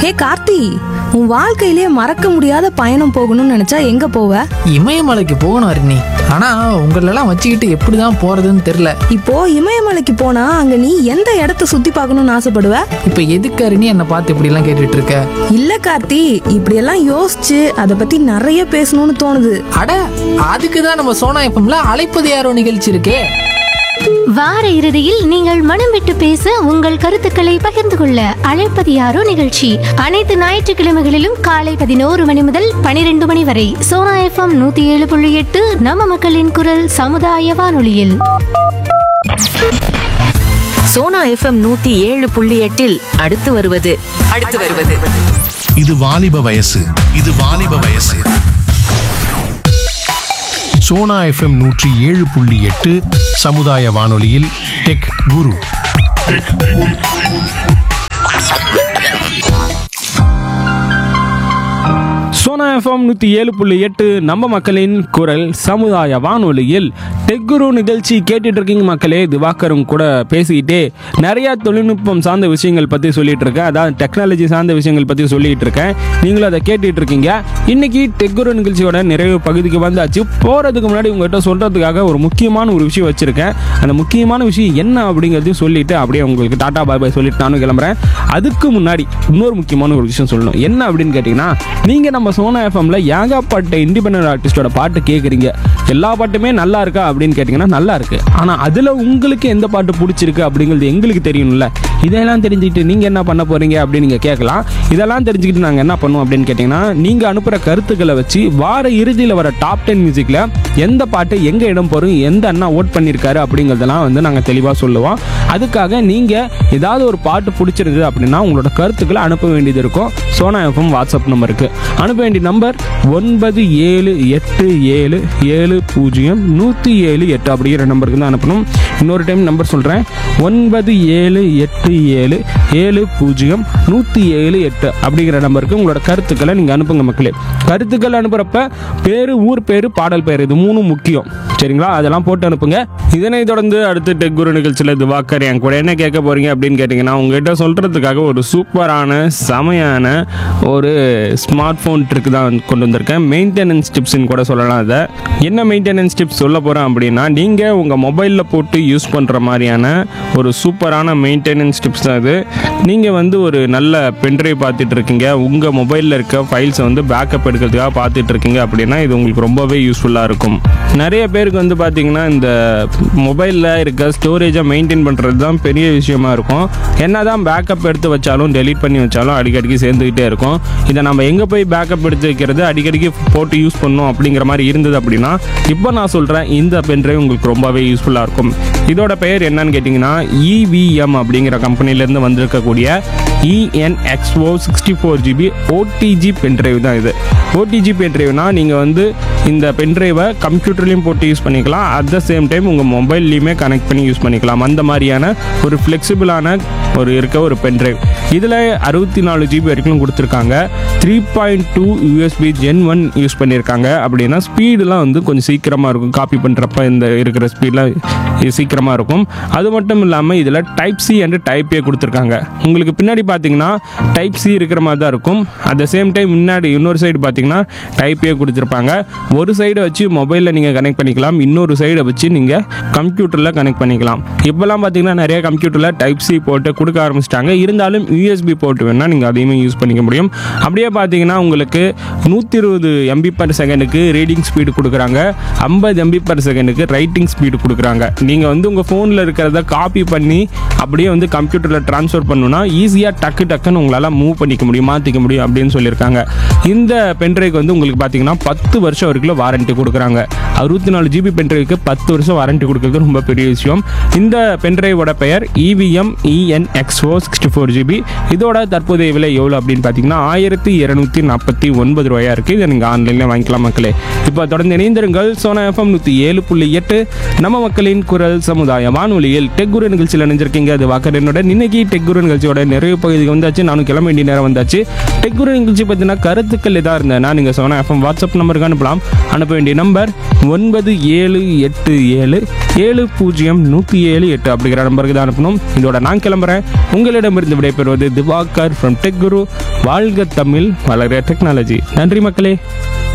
ஹே கார்த்தி உன் வாழ்க்கையிலே மறக்க முடியாத பயணம் போகணும்னு நினைச்சா எங்க போவ இமயமலைக்கு போகணும் அருணி ஆனா உங்களெல்லாம் வச்சுக்கிட்டு எப்படிதான் போறதுன்னு தெரியல இப்போ இமயமலைக்கு போனா அங்க நீ எந்த இடத்த சுத்தி பார்க்கணும்னு ஆசைப்படுவ இப்ப எதுக்கு அருணி என்னை பார்த்து இப்படி எல்லாம் கேட்டுட்டு இருக்க இல்ல கார்த்தி இப்படியெல்லாம் யோசிச்சு அதை பத்தி நிறைய பேசணும்னு தோணுது அட அதுக்கு தான் நம்ம சோனா எப்பம்ல அழைப்பது யாரோ நிகழ்ச்சி இருக்கே வார இறுதியில் நீங்கள் மனம் விட்டு பேச உங்கள் கருத்துக்களை பகிர்ந்து கொள்ள அழைப்பது யாரோ நிகழ்ச்சி அனைத்து ஞாயிற்றுக்கிழமைகளிலும் காலை பதினோரு மணி முதல் பனிரெண்டு மணி வரை சோனா எஃப்எம் நூத்தி ஏழு புள்ளி எட்டு நம்ம மக்களின் குரல் சமுதாய வானொலியில் சோனா எஃப்எம் நூத்தி ஏழு புள்ளி எட்டில் அடுத்து வருவது அடுத்து வருவது இது வாலிப வயசு இது வாலிப வயசு சோனா எஃப்எம் நூற்றி ஏழு புள்ளி எட்டு சமுதாய வானொலியில் டெக் குரு சோனா எஃப்எம் நூற்றி ஏழு புள்ளி எட்டு நம்ம மக்களின் குரல் சமுதாய வானொலியில் டெக்குரு நிகழ்ச்சி கேட்டுட்டு இருக்கீங்க மக்களே திவாகரும் கூட பேசிக்கிட்டே நிறைய தொழில்நுட்பம் சார்ந்த விஷயங்கள் பற்றி சொல்லிட்டு இருக்கேன் அதாவது டெக்னாலஜி சார்ந்த விஷயங்கள் பற்றி சொல்லிட்டு இருக்கேன் நீங்களும் அதை கேட்டுட்டு இருக்கீங்க இன்னைக்கு டெக்குரு நிகழ்ச்சியோட நிறைவு பகுதிக்கு வந்தாச்சு போகிறதுக்கு முன்னாடி உங்கள்கிட்ட சொல்கிறதுக்காக ஒரு முக்கியமான ஒரு விஷயம் வச்சுருக்கேன் அந்த முக்கியமான விஷயம் என்ன அப்படிங்கிறதையும் சொல்லிட்டு அப்படியே உங்களுக்கு டாடா பாய் பாய் சொல்லிட்டு நானும் கிளம்புறேன் அதுக்கு முன்னாடி இன்னொரு முக்கியமான ஒரு விஷயம் சொல்லணும் என்ன அப்படின்னு கேட்டிங்கன்னா நீங்கள் நம்ம சோனா எஃப்எம்ல ஏகாப்பட்ட இண்டிபெண்டன்ட் ஆர்டிஸ்டோட பாட்டு கேட்குறீங்க எல்லா பாட்டுமே நல்லா இருக்கா அப்படின்னு கேட்டிங்கன்னா நல்லா இருக்கு ஆனால் அதில் உங்களுக்கு எந்த பாட்டு பிடிச்சிருக்கு அப்படிங்கிறது எங்களுக்கு தெரியணும்ல இதெல்லாம் தெரிஞ்சுக்கிட்டு நீங்கள் என்ன பண்ண போகிறீங்க அப்படின்னு நீங்கள் கேட்கலாம் இதெல்லாம் தெரிஞ்சுக்கிட்டு நாங்கள் என்ன பண்ணுவோம் அப்படின்னு கேட்டிங்கன்னா நீங்கள் அனுப்புகிற கருத்துக்களை வச்சு வார இறுதியில் வர டாப் டென் மியூசிக்கில் எந்த பாட்டு எங்கே இடம் போகிறோம் எந்த அண்ணா ஓட் பண்ணியிருக்காரு அப்படிங்கிறதெல்லாம் வந்து நாங்கள் தெளிவாக சொல்லுவோம் அதுக்காக நீங்கள் ஏதாவது ஒரு பாட்டு பிடிச்சிருந்தது அப்படின்னா உங்களோட கருத்துக்களை அனுப்ப வேண்டியது இருக்கும் சோனா எஃப்எம் வாட்ஸ்அப் நம்பருக்கு அனுப்ப வேண்டிய நம்பர் ஒன்பது ஏழு எட்டு ஏழு ஏழு பூஜ்ஜியம் நூற்றி ஏழு எட்டு அப்படிங்கிற நம்பருக்கு தான் அனுப்பணும் இன்னொரு டைம் நம்பர் சொல்கிறேன் ஒன்பது ஏழு எட்டு ஏழு ஏழு பூஜ்ஜியம் நூற்றி ஏழு எட்டு அப்படிங்கிற நம்பருக்கு உங்களோட கருத்துக்களை நீங்கள் அனுப்புங்க மக்களே கருத்துக்கள் அனுப்புகிறப்ப பேர் ஊர் பேர் பாடல் பேர் இது மூணும் முக்கியம் சரிங்களா அதெல்லாம் போட்டு அனுப்புங்க இதனை தொடர்ந்து அடுத்து டெக் குரு நிகழ்ச்சியில் திவாகர் என் கூட என்ன கேட்க போறீங்க அப்படின்னு கேட்டிங்கன்னா உங்ககிட்ட சொல்கிறதுக்காக ஒரு சூப்பரான செமையான ஒரு ஸ்மார்ட் ஃபோன் ட்ரிக் தான் கொண்டு வந்திருக்கேன் மெயின்டெனன்ஸ் டிப்ஸ்னு கூட சொல்லலாம் அதை என்ன மெயின்டெனன்ஸ் டிப்ஸ் சொல்ல போகிறேன் அப்படின்னா நீங்கள் உங்கள் மொபைலில் போட்டு யூஸ் பண்ணுற மாதிரியான ஒரு சூப்பரான மெயின்டெனன்ஸ் டிப்ஸ் தான் இது நீங்கள் வந்து ஒரு நல்ல பென்ட்ரைவ் பார்த்துட்டு இருக்கீங்க உங்கள் மொபைலில் இருக்க ஃபைல்ஸை வந்து பேக்கப் எடுக்கிறதுக்காக பார்த்துட்டு இருக்கீங்க அப்படின்னா இது உங்களுக்கு ரொம்பவே யூஸ்ஃபுல்லாக இருக்கும் நிறைய பேருக்கு வந்து பார்த்தீங்கன்னா இந்த மொபைலில் இருக்க ஸ்டோரேஜை மெயின்டைன் பண்ணுறது தான் பெரிய விஷயமா இருக்கும் என்ன தான் பேக்கப் எடுத்து வச்சாலும் டெலீட் பண்ணி வச்சாலும் அடிக்கடிக்கு சேர்ந்துக்கிட்டே இருக்கும் இதை நம்ம எங்கே போய் பேக்கப் எடுத்து வைக்கிறது அடிக்கடிக்கு போட்டு யூஸ் பண்ணணும் அப்படிங்கிற மாதிரி இருந்தது அப்படின்னா இப்போ நான் சொல்கிறேன் இந்த பென்ட்ரைவ் உங்களுக்கு ரொம்பவே யூஸ்ஃபுல்லாக இருக்கும் இதோட பெயர் என்னன்னு கேட்டிங்கன்னா இவிஎம் அப்படிங்கிற கம்பெனிலேருந்து வந்திருக்கக்கூடிய ENXO sixty four GB OTG pen drive தான் இது ஓடிஜி பென்ட்ரைவ்னா நீங்கள் வந்து இந்த பென்ட்ரைவை கம்ப்யூட்டர்லேயும் போட்டு யூஸ் பண்ணிக்கலாம் அட் த சேம் டைம் உங்கள் மொபைல்லையுமே கனெக்ட் பண்ணி யூஸ் பண்ணிக்கலாம் அந்த மாதிரியான ஒரு ஃப்ளெக்சிபிளான ஒரு இருக்க ஒரு பென்ட்ரைவ் இதில் அறுபத்தி நாலு ஜிபி வரைக்கும் கொடுத்துருக்காங்க three point two USB gen one use பண்ணியிருக்காங்க அப்படின்னா ஸ்பீடெலாம் வந்து கொஞ்சம் சீக்கிரமாக இருக்கும் காப்பி பண்ணுறப்ப இந்த இருக்கிற ஸ்பீடெலாம் சீக்கிரமாக இருக்கும் அது மட்டும் இல்லாமல் இதில் type C and type A கொடுத்துருக்காங்க உங்களுக்கு பின்னாடி பார்த்தீங்கன்னா டைப் சி இருக்கிற மாதிரி தான் இருக்கும் அட் த சேம் டைம் முன்னாடி இன்னொரு சைடு பார்த்தீங்கன்னா டைப் ஏ கொடுத்துருப்பாங்க ஒரு சைடை வச்சு மொபைலில் நீங்கள் கனெக்ட் பண்ணிக்கலாம் இன்னொரு சைடை வச்சு நீங்கள் கம்ப்யூட்டரில் கனெக்ட் பண்ணிக்கலாம் இப்போல்லாம் பார்த்தீங்கன்னா நிறைய கம்ப்யூட்டரில் டைப் சி போட்டு கொடுக்க ஆரம்பிச்சிட்டாங்க இருந்தாலும் யூஎஸ்பி போட்டு வேணால் நீங்கள் அதையுமே யூஸ் பண்ணிக்க முடியும் அப்படியே பார்த்தீங்கன்னா உங்களுக்கு நூற்றி இருபது எம்பி பர் செகண்டுக்கு ரீடிங் ஸ்பீடு கொடுக்குறாங்க ஐம்பது எம்பி பர் செகண்டுக்கு ரைட்டிங் ஸ்பீடு கொடுக்குறாங்க நீங்கள் வந்து உங்கள் ஃபோனில் இருக்கிறத காப்பி பண்ணி அப்படியே வந்து கம்ப்யூட்டரில் ட்ரான்ஸ்ஃபர் பண்ணணும்னா ஈஸியாக டக்கு டக்குன்னு உங்களால் மூவ் பண்ணிக்க முடியும் மாற்றிக்க முடியும் அப்படின்னு சொல்லியிருக்காங்க இந்த பென்ட்ரைவ்க்கு வந்து உங்களுக்கு பார்த்தீங்கன்னா பத்து வருஷம் வரைக்கும் வாரண்டி கொடுக்குறாங்க அறுபத்தி நாலு ஜிபி பென்ட்ரைவுக்கு பத்து வருஷம் வாரண்டி கொடுக்குறது ரொம்ப பெரிய விஷயம் இந்த பென்ட்ரைவோட பெயர் EVM ENXO sixty four GB இதோட தற்போதைய விலை எவ்வளோ அப்படின்னு பார்த்தீங்கன்னா ஆயிரத்தி இரநூத்தி நாற்பத்தி ஒன்பது ரூபாயா இருக்குது இதை நீங்கள் ஆன்லைனில் வாங்கிக்கலாம் மக்களே இப்போ தொடர்ந்து இணைந்திருங்கள் சோனா எஃப்எம் நூற்றி ஏழு புள்ளி எட்டு நம்ம மக்களின் குரல் சமுதாய வானொலியில் டெக் குரு நிகழ்ச்சியில் நினைஞ்சிருக்கீங்க அது வாக்கரனுடன் இன்னைக்கு டெக் குரு நிகழ்ச்சியோட நிறைவு பகுதிக்கு வந்தாச்சு நானும் கிளம்ப வேண்டிய நேரம் வந்தாச்சு டெக் குரு நிகழ்ச்சி பற்றின கருத்துக்கள் எதாக இருந்தேன்னா நீங்கள் சோனா எஃப்எம் வாட்ஸ்அப் நம்பருக்கு அனுப்பலாம் அனுப்ப வேண்டிய நம்பர் ஒன்பது ஏழு எட்டு ஏழு ஏழு பூஜ்ஜியம் நூற்றி ஏழு எட்டு அப்படிங்கிற நம்பருக்கு தான் அனுப்பணும் இதோட நான் கிளம்புறேன் உங்களிடமிருந்து விடைபெறுவது திவாகர் ஃப்ரம் டெக் குரு வாழ்க தமிழ் வளர டெக்னாலஜி நன்றி மக்களே